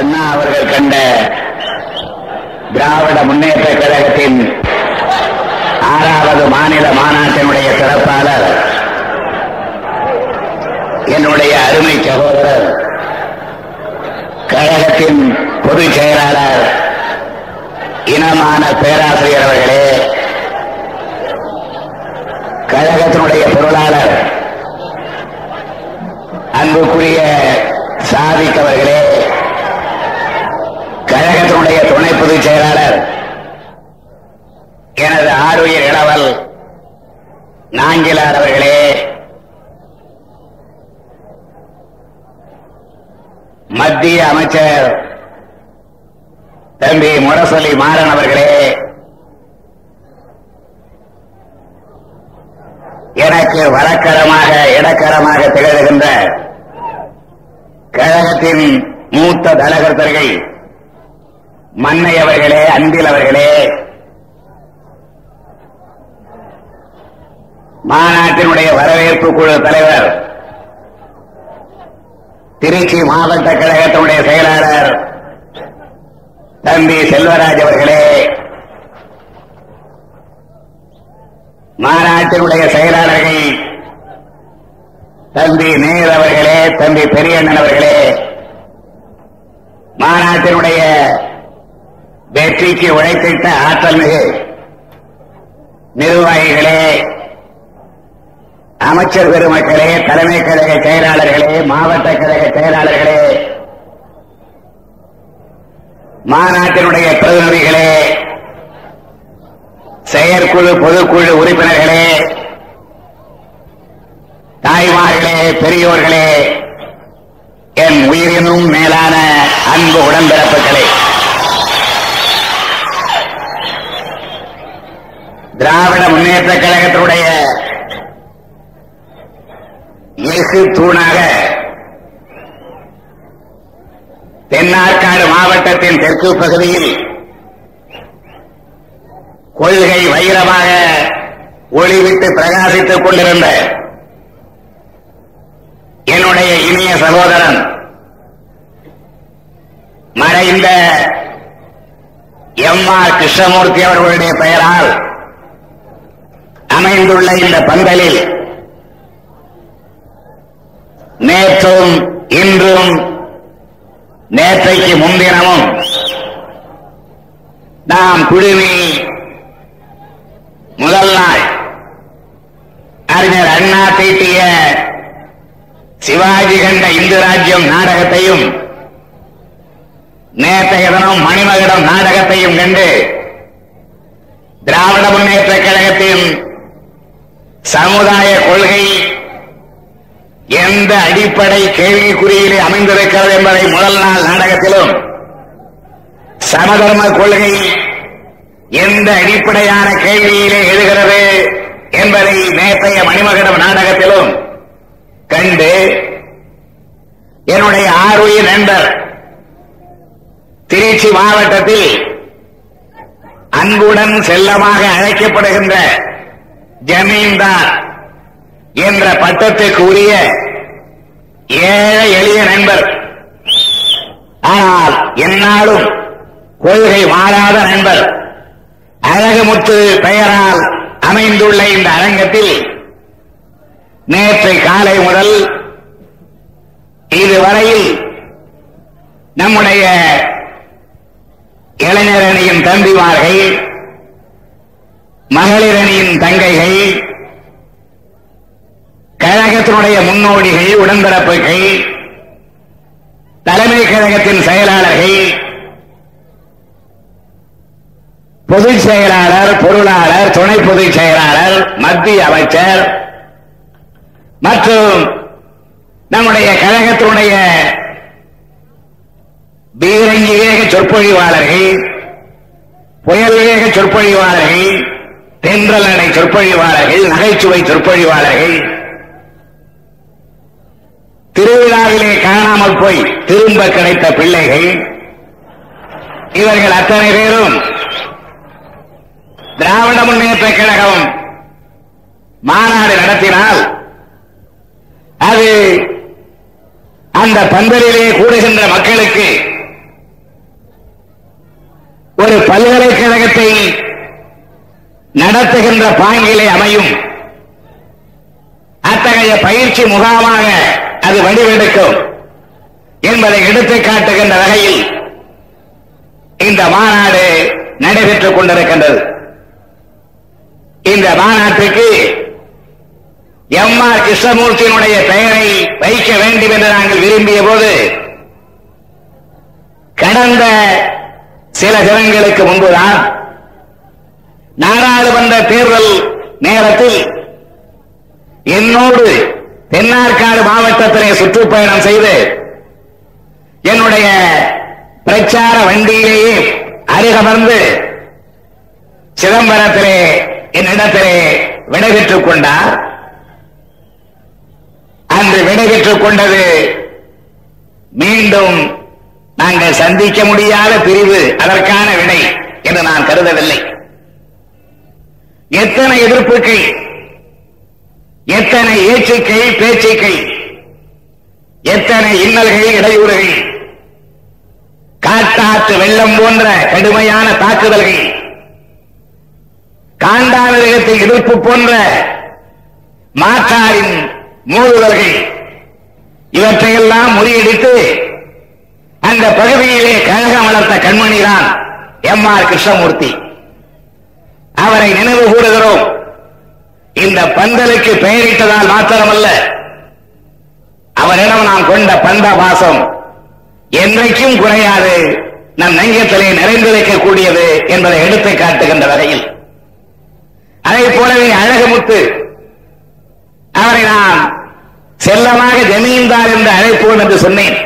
அண்ணா அவர்கள் கண்ட திராவிட முன்னேற்ற கழகத்தின் ஆறாவது மாநில மாநாட்டினுடைய சிறப்பாளர் என்னுடைய அருமை சகோதரர் கழகத்தின் பொதுச் செயலாளர் இனமான பேராசிரியர் அவர்களே கழகத்தினுடைய பொருளாளர் அன்புக்குரிய சாதிக் அவர்களே கழகத்தினுடைய துணை பொதுச் செயலாளர் எனது ஆறுயிர் இளவல் நாங்கிலார் அவர்களே மத்திய அமைச்சர் தம்பி முரசொலி மாறன் அவர்களே எனக்கு வழக்கரமாக இடக்கரமாக திகழ்கின்ற கழகத்தின் மூத்த தலகர்த்தர்கள் மன்னை அவர்களே அன்பில் அவர்களே மாநாட்டினுடைய வரவேற்பு குழு தலைவர் திருச்சி மாவட்ட கழகத்தினுடைய செயலாளர் தம்பி செல்வராஜ் அவர்களே மாநாட்டினுடைய செயலாளர்கள் தம்பி நேர் அவர்களே தம்பி பெரியண்ணன் அவர்களே மாநாட்டினுடைய வெற்றிக்கு உழைத்திட்ட ஆற்றல் மிகு நிர்வாகிகளே அமைச்சர் பெருமக்களே தலைமை கழக செயலாளர்களே மாவட்ட கழக செயலாளர்களே மாநாட்டினுடைய பிரதிநிதிகளே செயற்குழு பொதுக்குழு உறுப்பினர்களே தாய்மார்களே பெரியோர்களே என் உயிரினும் மேலான அன்பு உடன்பிறப்புகளே திராவிட முன்னேற்ற கழகத்தினுடைய எஃகு தூணாக தென்னார்காடு மாவட்டத்தின் தெற்கு பகுதியில் கொள்கை வைரமாக ஒளிவிட்டு பிரகாசித்துக் கொண்டிருந்த என்னுடைய இனிய சகோதரன் மறைந்த எம் ஆர் கிருஷ்ணமூர்த்தி அவர்களுடைய பெயரால் அமைந்துள்ள இந்த பந்தலில் நேற்றும் இன்றும் நேற்றைக்கு முன்தினமும் நாம் குழுமி முதல் நாள் அறிஞர் அண்ணா தீட்டிய சிவாஜி கண்ட இந்து ராஜ்யம் நாடகத்தையும் நேற்றைய தினம் மணிமகுடம் நாடகத்தையும் கண்டு திராவிட முன்னேற்ற கழகத்தின் சமுதாய கொள்கை எந்த அடிப்படை கேள்விக்குறியிலே அமைந்திருக்கிறது என்பதை முதல் நாள் நாடகத்திலும் சமதர்ம கொள்கை எந்த அடிப்படையான கேள்வியிலே எழுகிறது என்பதை நேற்றைய மணிமகடம் நாடகத்திலும் கண்டு என்னுடைய ஆறுயிர் நண்பர் திருச்சி மாவட்டத்தில் அன்புடன் செல்லமாக அழைக்கப்படுகின்ற ஜமீன்தார் என்ற பட்டத்துக்கு உரிய ஏழை எளிய நண்பர் ஆனால் என்னாலும் கொள்கை மாறாத நண்பர் அழகுமுத்து பெயரால் அமைந்துள்ள இந்த அரங்கத்தில் நேற்று காலை முதல் இதுவரையில் நம்முடைய இளைஞரணியின் தம்பிமார்கள் மகளிரணியின் தங்கைகள் கழகத்தினுடைய முன்னோடிகள் உடன்பிறப்புகள் தலைமை கழகத்தின் செயலாளர்கள் பொதுச் செயலாளர் பொருளாளர் துணை பொதுச் செயலாளர் மத்திய அமைச்சர் மற்றும் நம்முடைய கழகத்தினுடைய பீரங்கி வேக சொற்பொழிவாளர்கள் புயல் வேக சொற்பொழிவாளர்கள் தென்றல் நடை சொற்பொழிவாளர்கள் நகைச்சுவை சொற்பொழிவாளர்கள் திருவிழாவிலே காணாமல் போய் திரும்ப கிடைத்த பிள்ளைகள் இவர்கள் அத்தனை பேரும் திராவிட முன்னேற்ற கழகம் மாநாடு நடத்தினால் அது அந்த பந்தலிலே கூடுகின்ற மக்களுக்கு ஒரு பல்கலைக்கழகத்தை நடத்துகின்ற பாங்கிலே அமையும் அத்தகைய பயிற்சி முகாமாக அது வடிவெடுக்கும் என்பதை எடுத்துக் காட்டுகின்ற வகையில் இந்த மாநாடு நடைபெற்றுக் கொண்டிருக்கின்றது இந்த மாநாட்டுக்கு எம் ஆர் கிருஷ்ணமூர்த்தியினுடைய பெயரை வைக்க வேண்டும் என்று நாங்கள் விரும்பிய போது கடந்த சில தினங்களுக்கு முன்புதான் நாடாளுமன்ற தேர்தல் நேரத்தில் என்னோடு தென்னார்காடு மாவட்டத்திலே சுற்றுப்பயணம் செய்து என்னுடைய பிரச்சார வண்டியிலேயே அருகமர்ந்து சிதம்பரத்திலே என்னிடத்திலே விடைபெற்றுக் கொண்டார் அன்று விடைபெற்றுக் கொண்டது மீண்டும் நாங்கள் சந்திக்க முடியாத பிரிவு அதற்கான விடை என்று நான் கருதவில்லை எத்தனை எதிர்ப்புகள் எத்தனை ஏச்சுக்கை பேச்சுக்கை எத்தனை இன்னல்கள் இடையூறுகள் காட்டாற்று வெள்ளம் போன்ற கடுமையான தாக்குதல்கள் காண்டாமிருகத்தின் எதிர்ப்பு போன்ற மாற்றாரின் மோதுதல்கள் இவற்றையெல்லாம் முறியடித்து அந்த பகுதியிலே கழகம் வளர்த்த கண்மணிதான் எம் ஆர் கிருஷ்ணமூர்த்தி அவரை நினைவு கூறுகிறோம் இந்த பந்தலுக்கு பெயரிட்டதால் மாத்திரமல்ல அவரிடம் நாம் கொண்ட பந்த பாசம் என்றைக்கும் குறையாது நம் நெஞ்சத்திலே நிறைந்திருக்கக்கூடியது என்பதை எடுத்து காட்டுகின்ற வகையில் அதை போலவே அழகுமுத்து அவரை நான் செல்லமாக ஜமீன்தார் என்று அழைப்போம் என்று சொன்னேன்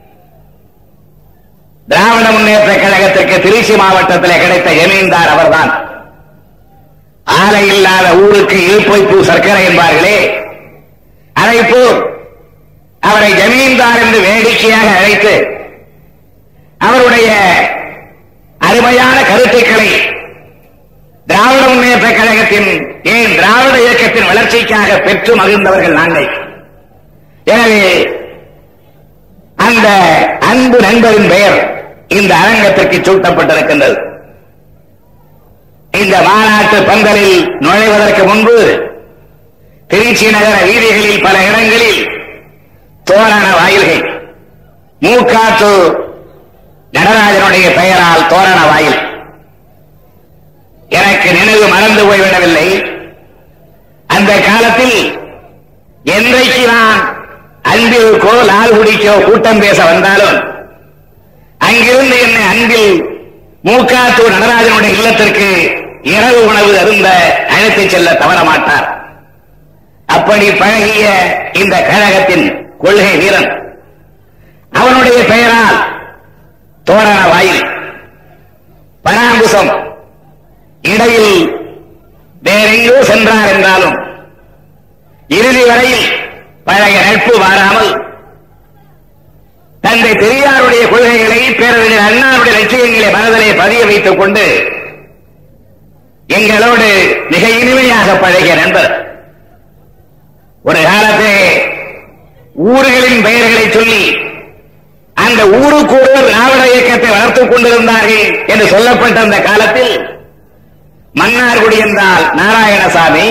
திராவிட முன்னேற்ற கழகத்திற்கு திருச்சி மாவட்டத்திலே கிடைத்த ஜமீன்தார் அவர்தான் ஆலை இல்லாத ஊருக்கு இழுப்பைப்பூ சர்க்கரை என்பார்களே அதை போல் அவரை ஜமீன்தார் என்று வேடிக்கையாக அழைத்து அவருடைய அருமையான கருத்துக்களை திராவிட முன்னேற்ற கழகத்தின் ஏன் திராவிட இயக்கத்தின் வளர்ச்சிக்காக பெற்று மகிழ்ந்தவர்கள் நாங்கள் எனவே அந்த அன்பு நண்பரின் பெயர் இந்த அரங்கத்திற்கு சூட்டப்பட்டிருக்கின்றது இந்த மாநாட்டு பந்தலில் நுழைவதற்கு முன்பு திருச்சி நகர வீதிகளில் பல இடங்களில் தோரண வாயில்கள் மூக்காத்து நடராஜனுடைய பெயரால் தோரண வாயில் எனக்கு நினைவு மறந்து போய்விடவில்லை அந்த காலத்தில் என்றைக்கு நான் அன்பிற்கோ லால்குடிக்கோ கூட்டம் பேச வந்தாலும் அங்கிருந்து என்னை அன்பில் மூக்காத்தூர் நடராஜனுடைய இல்லத்திற்கு இரவு உணவு அருந்த அழைத்துச் செல்ல தவற மாட்டார் அப்படி பழகிய இந்த கழகத்தின் கொள்கை வீரன் அவனுடைய பெயரால் தோரண வாயில் பராங்குசம் இடையில் வேறெங்கோ சென்றார் என்றாலும் இறுதி வரையில் பழைய நட்பு மாறாமல் தந்தை பெரியாருடைய கொள்கைகளை பேரறிஞர் அண்ணாருடைய லட்சியங்களை மனதிலே பதிய வைத்துக் கொண்டு எங்களோடு மிக இனிமையாக பழகிய நண்பர் ஒரு காலத்திலே ஊர்களின் பெயர்களை சொல்லி அந்த ஊருக்கு ஒருவர் திராவிட இயக்கத்தை வளர்த்துக் கொண்டிருந்தார்கள் என்று சொல்லப்பட்ட அந்த காலத்தில் மன்னார்குடி என்றால் நாராயணசாமி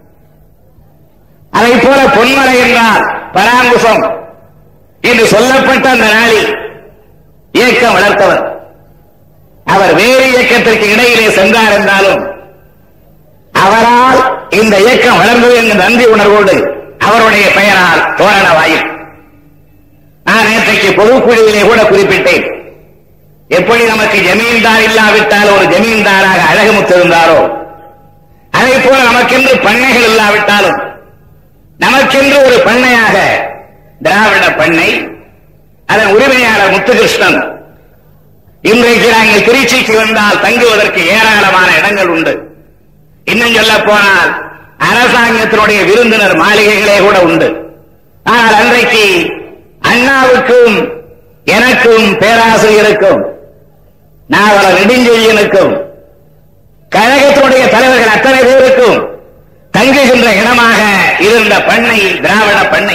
அதை போல பொன்மலை என்றால் பராங்குசம் என்று சொல்லப்பட்ட அந்த நாளில் இயக்கம் வளர்த்தவர் அவர் வேறு இயக்கத்திற்கு இடையிலே சென்றார் என்றாலும் அவரால் இந்த இயக்கம் வளர்ந்தது என்ற நன்றி உணர்வோடு அவருடைய பெயரால் தோரண வாயில் நான் நேற்றைக்கு பொதுக்குழுவிலே கூட குறிப்பிட்டேன் எப்படி நமக்கு ஜமீன்தார் இல்லாவிட்டால் ஒரு ஜமீன்தாராக அழகுமுத்து இருந்தாரோ அதே போல நமக்கென்று பண்ணைகள் இல்லாவிட்டாலும் நமக்கென்று ஒரு பண்ணையாக திராவிட பண்ணை அதன் உரிமையாளர் முத்துகிருஷ்ணன் இன்றைக்கு நாங்கள் திருச்சிக்கு வந்தால் தங்குவதற்கு ஏராளமான இடங்கள் உண்டு இன்னும் சொல்ல போனால் அரசாங்கத்தினுடைய விருந்தினர் மாளிகைகளே கூட உண்டு ஆனால் அன்றைக்கு அண்ணாவுக்கும் எனக்கும் பேராசிரியருக்கும் நாவலர் நெடுஞ்செழியனுக்கும் கழகத்தினுடைய தலைவர்கள் அத்தனை பேருக்கும் தங்குகின்ற இடமாக இருந்த பண்ணை திராவிட பண்ணை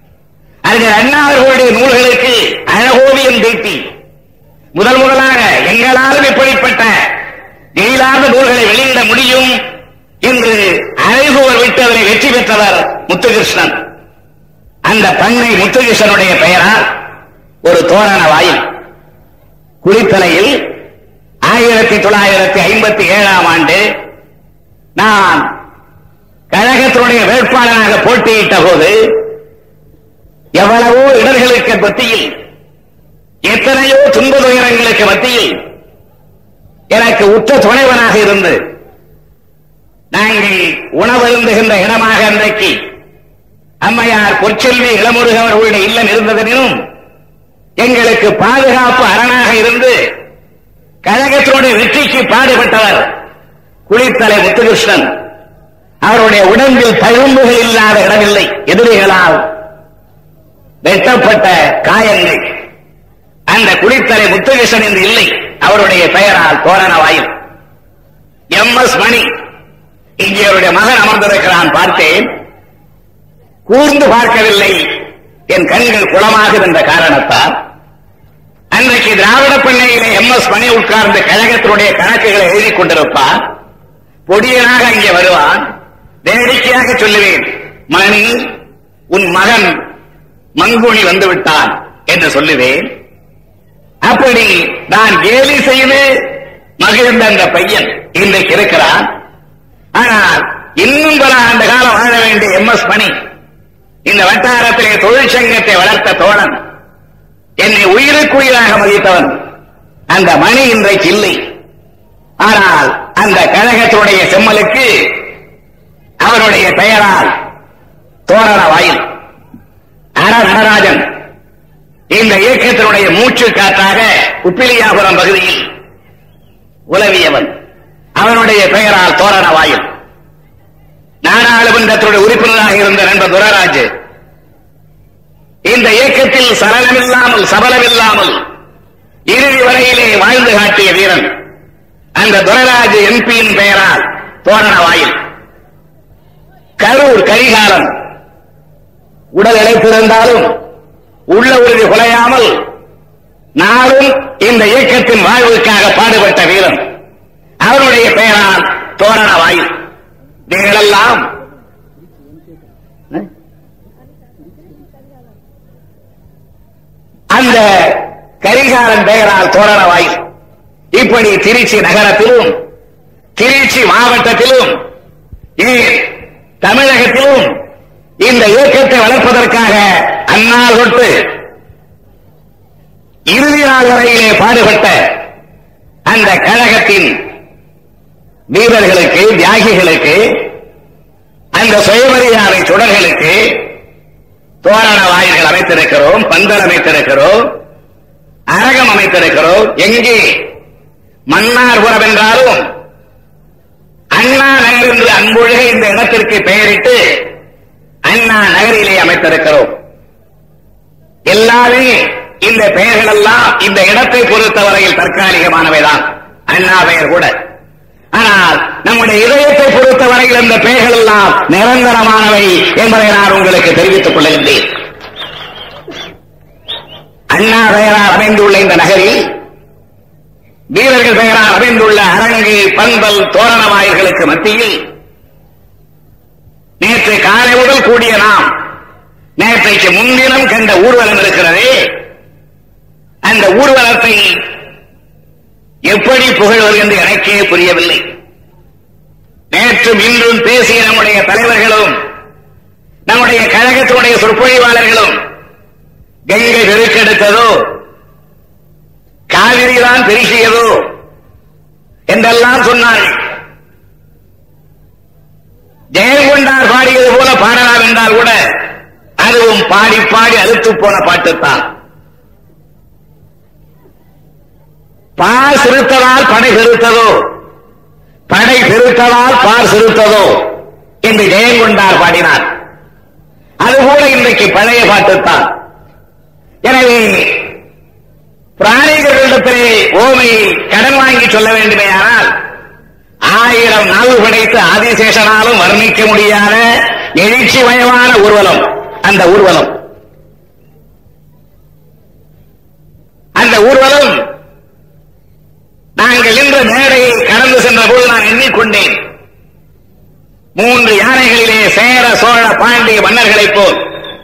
அறிஞர் அண்ணா அவர்களுடைய நூல்களுக்கு அழகோவியம் தீட்டி முதல் முதலாக எங்களாலும் இப்படிப்பட்ட எழிலாத நூல்களை வெளியிட முடியும் என்று அழைபவர் விட்டு அதனை வெற்றி பெற்றவர் முத்துகிருஷ்ணன் அந்த பண்ணை முத்துகிருஷ்ணனுடைய பெயரால் ஒரு தோரண வாயில் குளித்தலையில் ஆயிரத்தி தொள்ளாயிரத்தி ஐம்பத்தி ஏழாம் ஆண்டு நான் கழகத்தினுடைய வேட்பாளராக போட்டியிட்ட போது எவ்வளவோ இடர்களுக்கு மத்தியில் எத்தனையோ துன்ப துயரங்களுக்கு மத்தியில் எனக்கு உற்ற துணைவனாக இருந்து நாங்கள் உணவருந்துகின்ற இடமாக அன்றைக்கு அம்மையார் பொற்செல்வி இளமுருகன் அவர்களுடைய இல்லம் இருந்ததெனினும் எங்களுக்கு பாதுகாப்பு அரணாக இருந்து கழகத்தினுடைய வெற்றிக்கு பாடுபட்டவர் குளித்தலை முத்துகிருஷ்ணன் அவருடைய உடம்பில் தழும்புகள் இல்லாத இடமில்லை எதிரிகளால் வெட்டப்பட்ட காயங்கள் அந்த குளித்தலை முத்துகிருஷ்ணன் என்று இல்லை அவருடைய பெயரால் தோரண வாயில் எம் எஸ் மணி இங்கே அவருடைய மகன் அமர்ந்திருக்கிறான் பார்த்தேன் கூர்ந்து பார்க்கவில்லை என் கண்கள் குளமாகுது என்ற காரணத்தால் அன்றைக்கு திராவிட பண்ணையிலே எம் எஸ் மணி உட்கார்ந்து கழகத்தினுடைய கணக்குகளை எழுதிக் கொண்டிருப்பான் பொடியனாக இங்கே வருவான் வேடிக்கையாக சொல்லுவேன் மணி உன் மகன் மங்குனி வந்து விட்டான் என்று சொல்லுவேன் அப்படி நான் கேலி செய்து மகிழ்ந்த அந்த பையன் இன்றைக்கு இருக்கிறான் ஆனால் இன்னும் பல ஆண்டு காலம் வாழ வேண்டிய எம் எஸ் மணி இந்த வட்டாரத்திலே தொழிற்சங்கத்தை வளர்த்த தோழன் என்னை உயிருக்கு உயிராக மதித்தவன் அந்த மணி இன்றைக்கு இல்லை ஆனால் அந்த கழகத்தினுடைய செம்மலுக்கு அவருடைய பெயரால் தோரண வாயில் அர நடராஜன் இந்த இயக்கத்தினுடைய மூச்சு காற்றாக உப்பிலியாபுரம் பகுதியில் உலவியவன் அவனுடைய பெயரால் தோரண வாயில் நாடாளுமன்றத்துடைய உறுப்பினராக இருந்த நண்பர் துரராஜ் இந்த இயக்கத்தில் சலனமில்லாமல் சபலமில்லாமல் இறுதி வரையிலே வாழ்ந்து காட்டிய வீரன் அந்த துரராஜ் எம்பியின் பெயரால் தோரண வாயில் கரூர் கரிகாலன் உடல் இழைத்திருந்தாலும் உள்ள உறுதி குலையாமல் நாளும் இந்த இயக்கத்தின் வாழ்வுக்காக பாடுபட்ட வீரன் அவருடைய பெயரால் தோரண வாயில் நீங்களெல்லாம் அந்த கரிகாலன் பெயரால் தோரண வாயில் இப்படி திருச்சி நகரத்திலும் திருச்சி மாவட்டத்திலும் ஏன் தமிழகத்திலும் இந்த இயக்கத்தை வளர்ப்பதற்காக அந்நாள் தொட்டு இறுதி நாள் வரையிலே பாடுபட்ட அந்த கழகத்தின் வீரர்களுக்கு தியாகிகளுக்கு அந்த சுயமரியாதை சுடர்களுக்கு தோரண வாயில்கள் அமைத்திருக்கிறோம் பந்தல் அமைத்திருக்கிறோம் அரகம் அமைத்திருக்கிறோம் எங்கே மன்னார்புரம் என்றாலும் அண்ணா நகர் என்று அன்பொழுக இந்த இடத்திற்கு பெயரிட்டு அண்ணா நகரிலே அமைத்திருக்கிறோம் எல்லாமே இந்த பெயர்கள் எல்லாம் இந்த இடத்தை பொறுத்தவரையில் தற்காலிகமானவைதான் அண்ணா பெயர் கூட ஆனால் நம்முடைய இதயத்தை பொறுத்தவரையில் இந்த பெயர்கள் எல்லாம் நிரந்தரமானவை என்பதை நான் உங்களுக்கு தெரிவித்துக் கொள்கின்றேன் அண்ணா பெயரால் அமைந்துள்ள இந்த நகரில் வீரர்கள் பெயரால் அமைந்துள்ள அரங்கு பந்தல் தோரண வாயில்களுக்கு மத்தியில் நேற்று காலை முதல் கூடிய நாம் நேற்றைக்கு முன்தினம் கண்ட ஊர்வலம் இருக்கிறதே அந்த ஊர்வலத்தை எப்படி புகழ்வது என்று எனக்கே புரியவில்லை நேற்றும் இன்றும் பேசிய நம்முடைய தலைவர்களும் நம்முடைய கழகத்தினுடைய சொற்பொழிவாளர்களும் கங்கை பெருக்கெடுத்ததோ காவிரி தான் பெருகியதோ என்றெல்லாம் சொன்னார்கள் ஜெயங்கொண்டார் பாடியது போல பாடலாம் என்றால் கூட அதுவும் பாடி பாடி அழுத்து போன பாட்டுத்தான் பார் சிறுத்ததால் படை பெருத்ததோ படை பெருத்ததால் பார் சிறுத்ததோ என்று ஜெயங்கொண்டார் பாடினார் அதுபோல இன்றைக்கு பழைய பாட்டுத்தான் எனவே பிராணிகளிடத்திலே ஓமை கடன் வாங்கி சொல்ல வேண்டுமேயானால் ஆயிரம் நாவு படைத்து ஆதிசேஷனாலும் வர்ணிக்க முடியாத எழுச்சி மயமான ஊர்வலம் அந்த ஊர்வலம் அந்த ஊர்வலம் மேடையை கடந்து சென்ற போது நான் எண்ணிக்கொண்டேன் மூன்று யானைகளிலே சேர சோழ பாண்டிய மன்னர்களைப் போல்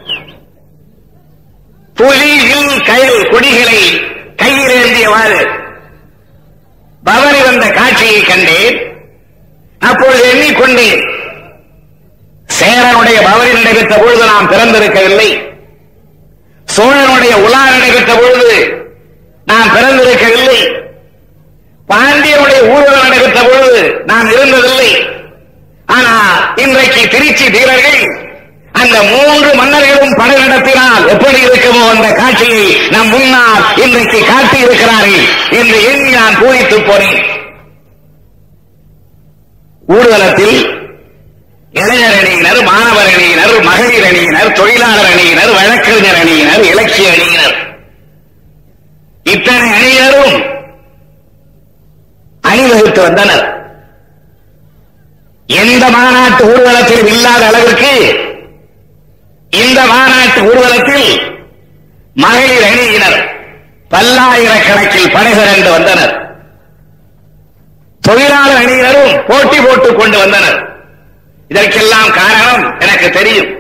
புலி வில் கயல் கொடிகளை கையில் ஏந்தியவாறு பவனி வந்த காட்சியை கண்டேன் அப்பொழுது எண்ணிக்கொண்டேன் சேரனுடைய பவனி நடைபெற்ற பொழுது நாம் பிறந்திருக்கவில்லை சோழனுடைய உலா நடைபெற்ற பொழுது நாம் பிறந்திருக்கவில்லை பாண்டியனுடைய ஊர்வலம் நடைபெற்ற பொழுது நாம் இருந்ததில்லை ஆனா இன்றைக்கு திருச்சி வீரர்கள் அந்த மூன்று மன்னர்களும் படை நடத்தினால் எப்படி இருக்குமோ அந்த காட்சியை நம் முன்னால் இன்றைக்கு காட்டி இருக்கிறார்கள் என்று எண்ணி நான் பூரித்து போனேன் ஊர்வலத்தில் இளைஞர் அணியினர் மாணவர் அணியினர் மகளிர் அணியினர் தொழிலாளர் அணியினர் வழக்கறிஞர் அணியினர் இலக்கிய அணியினர் இத்தனை அணியினரும் அணிவகுத்து வந்தனர் எந்த மாநாட்டு ஊர்வலத்திலும் இல்லாத அளவிற்கு இந்த மாநாட்டு ஊர்வலத்தில் மகளிர் அணியினர் பல்லாயிரக்கணக்கில் படை திரண்டு வந்தனர் தொழிலாளர் அணியினரும் போட்டி போட்டுக் கொண்டு வந்தனர் இதற்கெல்லாம் காரணம் எனக்கு தெரியும்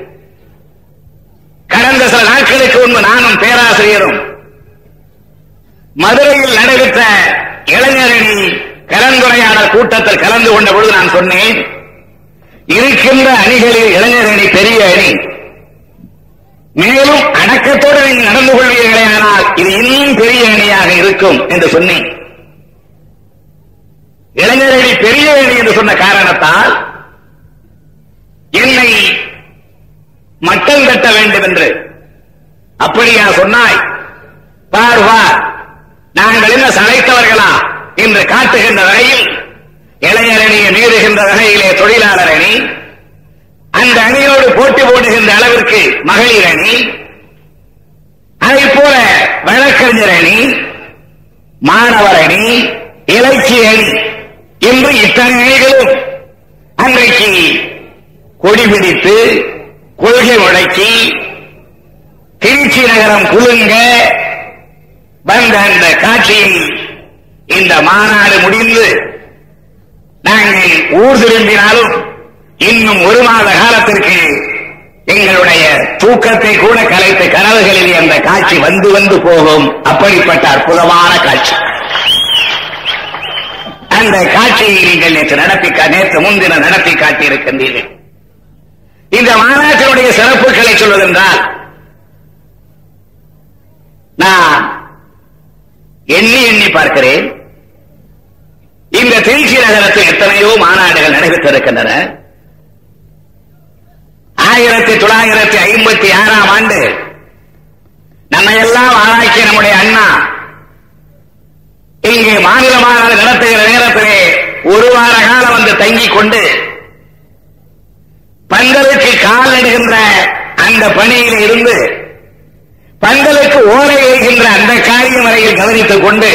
கடந்த சில நாட்களுக்கு முன்பு நானும் பேராசிரியரும் மதுரையில் நடைபெற்ற இளைஞரணி கலந்துரையாடல் கூட்டத்தில் கலந்து கொண்ட பொழுது நான் சொன்னேன் இருக்கின்ற அணிகளில் இளைஞரணி பெரிய அணி மேலும் அடக்கத்தோடு நீங்கள் நடந்து கொள்வீர்களே ஆனால் இது இன்னும் பெரிய அணியாக இருக்கும் என்று சொன்னேன் இளைஞரணி பெரிய அணி என்று சொன்ன காரணத்தால் என்னை மட்டம் கட்ட வேண்டும் என்று அப்படியா சொன்னாய் பார் வா நாங்கள் என்ன சளைத்தவர்களா என்று காட்டுகின்ற வகையில் இளைஞர் அணியை மீறுகின்ற வகையிலே தொழிலாளர் அணி அந்த அணியோடு போட்டி போடுகின்ற அளவிற்கு மகளிர் அணி அதை போல வழக்கறிஞர் அணி மாணவர் அணி இலக்கிய அணி இன்று இத்தனை அணிகளும் அன்றைக்கு கொடி பிடித்து கொள்கை முடக்கி திருச்சி நகரம் குலுங்க வந்த அந்த காட்சியை இந்த மாநாடு முடிந்து நாங்கள் ஊர் திரும்பினாலும் இன்னும் ஒரு மாத காலத்திற்கு எங்களுடைய தூக்கத்தை கூட கலைத்த கனவுகளில் அந்த காட்சி வந்து வந்து போகும் அப்படிப்பட்ட அற்புதமான காட்சி அந்த காட்சியை நீங்கள் நேற்று நடத்தி கா- நேற்று முன்தினம் நடத்தி காட்டியிருக்கின்றீர்கள் இந்த மாநாட்டினுடைய சிறப்புகளை சொல்வதென்றால் நான் எண்ணி எண்ணி பார்க்கிறேன் இந்த திருச்சி நகரத்தில் எத்தனையோ மாநாடுகள் நடைபெற்றிருக்கின்றன ஆயிரத்தி தொள்ளாயிரத்தி ஐம்பத்தி ஆறாம் ஆண்டு நம்மையெல்லாம் ஆராய்ச்சி நம்முடைய அண்ணா இங்கே மாநில மாநாடு நடத்துகிற நேரத்திலே ஒரு வார காலம் வந்து தங்கிக் கொண்டு பந்தலுக்கு கால் நடுகின்ற அந்த பணியில் இருந்து பந்தலுக்கு ஓலை எழுகின்ற அந்த காரியம் வரையில் கவனித்துக் கொண்டு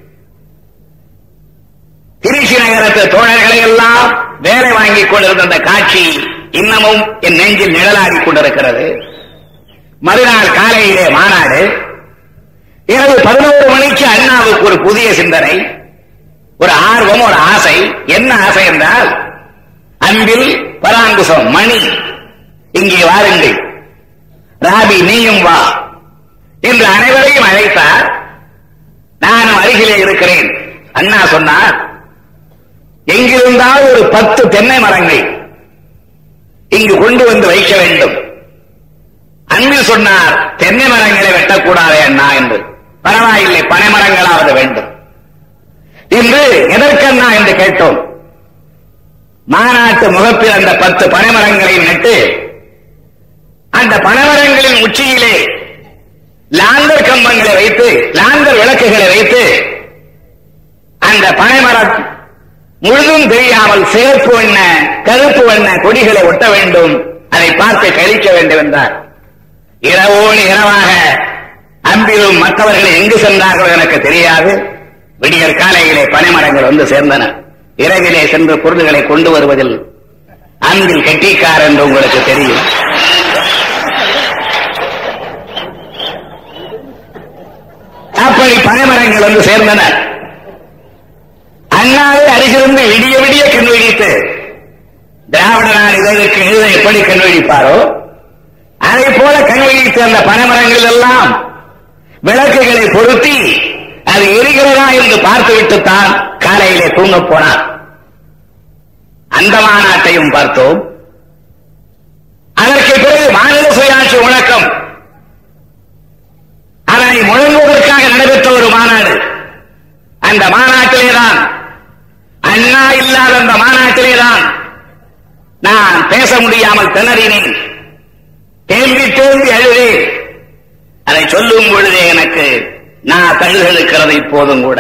திருச்சி நகரத்து தோழர்களை எல்லாம் வேலை வாங்கிக் கொண்டிருந்த அந்த காட்சி இன்னமும் என் நெஞ்சில் நிழலாடிக் கொண்டிருக்கிறது மறுநாள் காலையிலே மாநாடு இரவு பதினோரு மணிக்கு அண்ணாவுக்கு ஒரு புதிய சிந்தனை ஒரு ஆர்வம் ஒரு ஆசை என்ன ஆசை என்றால் அன்பில் பராங்குசம் மணி இங்கே வாருங்கள் ராபி நீயும் வா என்று அனைவரையும் அழைத்தார் நானும் அருகிலே இருக்கிறேன் அண்ணா சொன்னார் எங்கிருந்தால் ஒரு பத்து தென்னை மரங்கள் இங்கு கொண்டு வந்து வைக்க வேண்டும் அன்பில் சொன்னார் தென்னை மரங்களை வெட்டக்கூடாதே அண்ணா என்று பரவாயில்லை பனை மரங்களாவது வேண்டும் இன்று எதற்கண்ணா என்று கேட்டோம் மாநாட்டு முகப்பில் அந்த பத்து பனைமரங்களையும் நட்டு அந்த பனைமரங்களின் உச்சியிலே லாந்தர் கம்பங்களை வைத்து லாந்தர் விளக்குகளை வைத்து அந்த பனைமரம் முழுதும் தெரியாமல் சிவப்பு வண்ண கருப்பு வண்ண கொடிகளை ஒட்ட வேண்டும் அதை பார்த்து கழிக்க வேண்டும் என்றார் இரவோடு இரவாக அன்பிலும் மற்றவர்கள் எங்கு சென்றார்களோ எனக்கு தெரியாது விடியற் காலையிலே பனைமரங்கள் வந்து சேர்ந்தன இரவிலே சென்று பொருள்களை கொண்டு வருவதில் அன்பில் கெட்டிக்கார் என்று உங்களுக்கு தெரியும் அப்படி பனைமரங்கள் வந்து சேர்ந்தன அண்ணாவை அருகிருந்து விடிய விடிய கண் விழித்து திராவிட நாடு இதழுக்கு எழுத எப்படி கண் விழிப்பாரோ அதை போல கண் விழித்து அந்த பனைமரங்கள் எல்லாம் விளக்குகளை பொருத்தி அது எரிகிறதா என்று பார்த்துவிட்டுத்தான் காலையிலே தூங்கப் போனார் அந்த மாநாட்டையும் பார்த்தோம் அதற்கு பிறகு மாநில சுயாட்சி முழக்கம் அதனை முழங்குவதற்காக நடைபெற்ற ஒரு மாநாடு அந்த மாநாட்டிலேதான் அண்ணா இல்லாத அந்த மாநாட்டிலேதான் நான் பேச முடியாமல் திணறினேன் தேம்பி தேம்பி அழுதேன் அதை சொல்லும் பொழுதே எனக்கு நான் தழுதெழுக்கிறது இப்போதும் கூட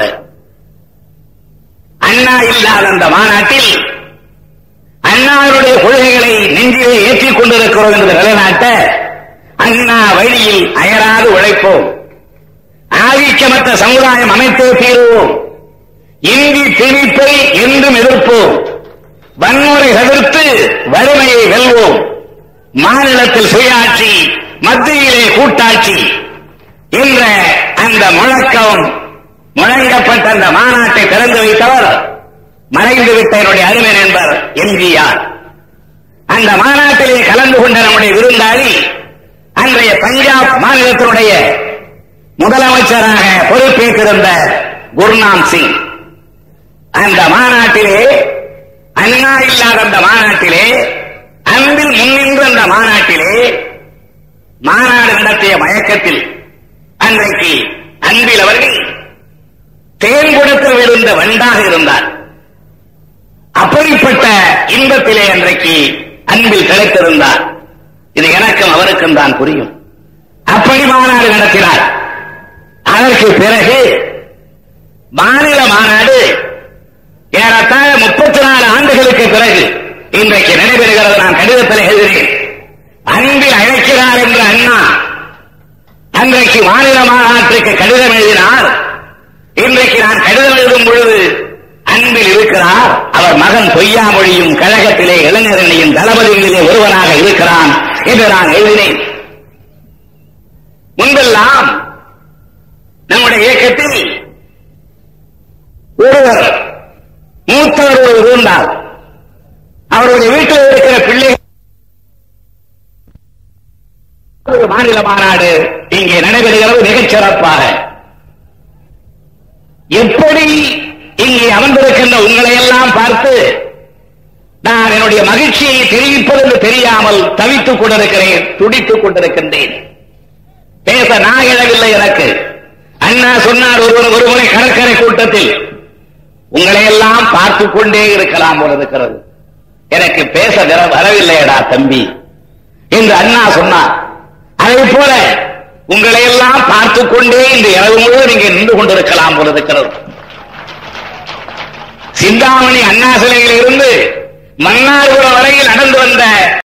அண்ணா இல்லாத அந்த மாநாட்டில் அண்ணாவுடைய கொள்கைகளை நெஞ்சிலே ஏற்றிக் கொண்டிருக்கிறோம் என்று நிலைநாட்ட அண்ணா வழியில் அயராது உழைப்போம் ஆதிக்கமற்ற சமுதாயம் அமைத்தே தீருவோம் இந்தி திணிப்பை என்றும் எதிர்ப்போம் வன்முறை எதிர்த்து வறுமையை வெல்வோம் மாநிலத்தில் சுயாட்சி மத்தியிலே கூட்டாட்சி என்ற அந்த முழக்கம் முழங்கப்பட்ட அந்த மாநாட்டை திறந்து வைத்தவர் மறைந்துவிட்ட என்னுடைய அருமை நண்பர் எம்ஜிஆர் அந்த மாநாட்டிலே கலந்து கொண்ட நம்முடைய விருந்தாளி அன்றைய பஞ்சாப் மாநிலத்தினுடைய முதலமைச்சராக பொறுப்பேற்றிருந்த குர்நாம் சிங் அந்த மாநாட்டிலே அண்ணா இல்லாத அந்த மாநாட்டிலே அன்பில் முன்னின்ற அந்த மாநாட்டிலே மாநாடு நடத்திய மயக்கத்தில் அன்றைக்கு அன்பில் அவர்கள் தேன்குடத்தில் விழுந்த வண்டாக இருந்தார் அப்படிப்பட்ட இன்பத்திலே அன்றைக்கு அன்பில் கிடைத்திருந்தார் இது எனக்கும் அவருக்கும் தான் புரியும் அப்படி மாநாடு நடத்தினார் அதற்கு பிறகு மாநில மாநாடு ஏறத்தாழ முப்பத்தி நாலு ஆண்டுகளுக்கு பிறகு இன்றைக்கு நடைபெறுகிறது நான் கடிதத்தில் எழுதுகிறேன் அன்பில் அழைக்கிறார் என்ற அண்ணா அன்றைக்கு மாநில மாநாட்டிற்கு கடிதம் எழுதினார் இன்றைக்கு நான் கடிதம் எழுதும் பொழுது அன்பில் இருக்கிறார் அவர் மகன் பொய்யாமொழியும் கழகத்திலே இளைஞரணியின் தளபதிகளிலே ஒருவனாக இருக்கிறான் என்று நான் எழுதினேன் முன்பெல்லாம் நம்முடைய இயக்கத்தில் ஒருவர் மூத்தவர் ஒருவர் இருந்தார் அவருடைய வீட்டில் இருக்கிற பிள்ளைகள் ஒரு மாநில மாநாடு இங்கே நடைபெறுகிறது மிகச் சிறப்பாக எப்படி இங்கே அமர்ந்திருக்கின்ற உங்களை எல்லாம் பார்த்து நான் என்னுடைய மகிழ்ச்சியை தெரிவிப்பது என்று தெரியாமல் தவித்துக் கொண்டிருக்கிறேன் துடித்துக் கொண்டிருக்கின்றேன் பேச நான் எழவில்லை எனக்கு அண்ணா சொன்னார் ஒருவர் ஒருமுறை கடற்கரை கூட்டத்தில் உங்களை எல்லாம் பார்த்துக் கொண்டே இருக்கலாம் போல இருக்கிறது எனக்கு பேச வர- வரவில்லையடா தம்பி என்று அண்ணா சொன்னார் அதே போல உங்களை எல்லாம் பார்த்துக் கொண்டே இந்த இரவு முழுவதும் நீங்க நின்று கொண்டிருக்கலாம் போல இருக்கிறது சிந்தாமணி அண்ணா சிலையில் இருந்து மன்னார்புரம் வரையில் நடந்து வந்த